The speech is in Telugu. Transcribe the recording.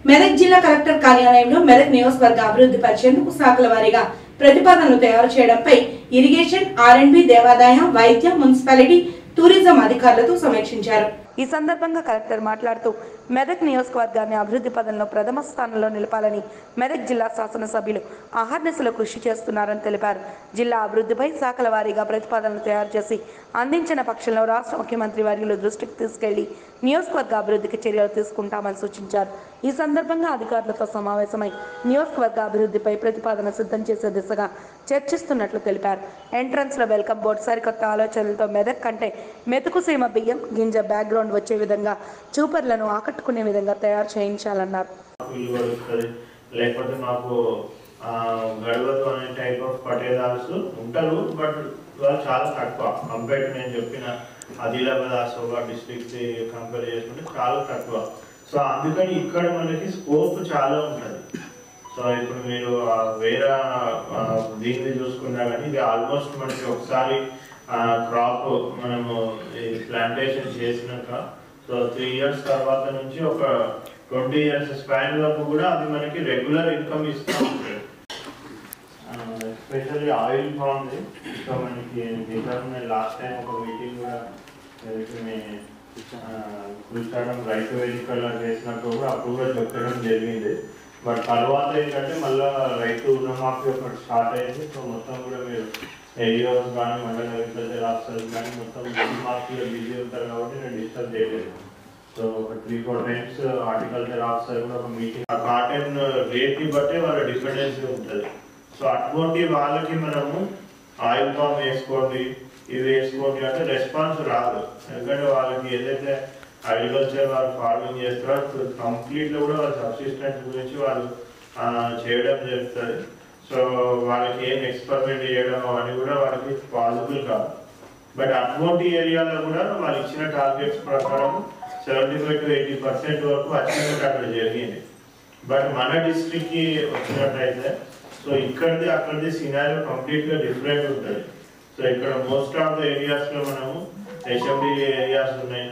మెదక్ జిల్లా కలెక్టర్ కార్యాలయంలో మెదక్ నియోజకవర్గ అభివృద్ధి పరిచేందుకు శాఖల వారీగా ప్రతిపాదనలు తయారు చేయడంపై ఇరిగేషన్ ఆర్ఎండ్బి దేవాదాయ వైద్య మున్సిపాలిటీ టూరిజం అధికారులతో సమీక్షించారు ఈ సందర్భంగా కలెక్టర్ మాట్లాడుతూ మెదక్ నియోజకవర్గాన్ని అభివృద్ధి పదంలో ప్రథమ స్థానంలో నిలపాలని మెదక్ జిల్లా శాసనసభ్యులు అహర్నిశలు కృషి చేస్తున్నారని తెలిపారు జిల్లా అభివృద్ధిపై శాఖల వారీగా ప్రతిపాదనలు తయారు చేసి అందించిన పక్షంలో రాష్ట్ర ముఖ్యమంత్రి వర్యులు దృష్టికి తీసుకెళ్లి నియోజకవర్గ అభివృద్ధికి చర్యలు తీసుకుంటామని సూచించారు ఈ సందర్భంగా అధికారులతో సమావేశమై నియోజకవర్గ అభివృద్ధిపై ప్రతిపాదన సిద్ధం చేసే దిశగా చర్చిస్తున్నట్లు తెలిపారు ఎంట్రన్స్ లో వెల్కమ్ బోర్డు సరికొత్త ఆలోచనలతో మెదక్ కంటే మెతుకు సీమ బియ్యం గింజ బ్యాక్గ్రౌండ్ వచ్చే విధంగా చూపర్లను ఆకట్టుకునే విధంగా తయారు చేయించాలన్నారు వీలు పడుతుంది లేకపోతే మాకు ఆ, గడవదు అనే టైప్ ఆఫ్ పటేదార్స్ ఉంటారు బట్ వాళ్ళు చాలా తక్కువ కంపేర్ నేను చెప్పిన ఆదిలాబాద్ ఆసోబా డిస్ట్రిక్ట్ కంపేర్ చేసుకుంటే చాలా తక్కువ సో అందుకని ఇక్కడ మనకి స్కోప్ చాలా ఉంటుంది సో ఇప్పుడు మీరు ఆ, వేరే ఆ, దీన్ని చూసుకున్నా కానీ ఇది ఆల్మోస్ట్ మనకి ఒకసారి క్రాప్ మనము ప్లాంటేషన్ చేసినాక సో త్రీ ఇయర్స్ తర్వాత నుంచి ఒక ట్వంటీ ఇయర్స్ స్పాన్ వరకు కూడా అది మనకి రెగ్యులర్ ఇన్కమ్ ఇస్తూ ఉంటుంది ఎస్పెషల్లీ ఆయిల్ బాగుంది సో మనకి నిజంగా లాస్ట్ టైం ఒక మీటింగ్ కూడా ఏదైతే మీ కృష్ణాడం రైతు వేదికల్లో చేసినప్పుడు కూడా అప్పుడు కూడా చెప్పడం జరిగింది బట్ తర్వాత ఏంటంటే మళ్ళీ రైతు రుణమాఫీ ఒకటి స్టార్ట్ అయింది సో మొత్తం కూడా మీరు ఏరియాస్ కానీ మండల అగ్రికల్చర్ ఆఫీసర్స్ కానీ మొత్తం రుణమాఫీలో బిజీ ఉంటారు కాబట్టి నేను డిస్టర్బ్ చేయలేదు సో ఒక three four times horticulture officer కూడా ఒక మీటింగ్ ఆ కాటన్ రేట్ ని బట్టే వాళ్ళ డిపెండెన్సీ ఉంటుంది సో అటువంటి వాళ్ళకి మనము ఆయిల్ పామ్ వేసుకోండి ఇవి వేసుకోండి అంటే రెస్పాన్స్ రాదు ఎందుకంటే వాళ్ళకి ఏదైతే అగ్రికల్చర్ వాళ్ళు ఫార్మింగ్ చేస్తారో కంప్లీట్ కూడా వాళ్ళ సబ్సిస్టెంట్ గురించి వాళ్ళు ఆ, చేయడం జరుగుతుంది సో వాళ్ళకి ఏం ఎక్స్పెరిమెంట్ చేయడం అవన్నీ కూడా వాళ్ళకి పాసిబుల్ కాదు బట్ అటువంటి ఏరియాలో కూడా వాళ్ళు ఇచ్చిన టార్గెట్స్ ప్రకారం seventy five to eighty percent వరకు అచీవ్మెంట్ అక్కడ జరిగింది బట్ మన డిస్ట్రిక్ట్ కి వచ్చినట్టయితే సో ఇక్కడిది అక్కడిది సినారియో కంప్లీట్ గా డిఫరెంట్ ఉంటుంది సో ఇక్కడ మోస్ట్ ఆఫ్ ద ఏరియాస్ లో మనము హెచ్ఎండి ఏరియాస్ ఉన్నాయి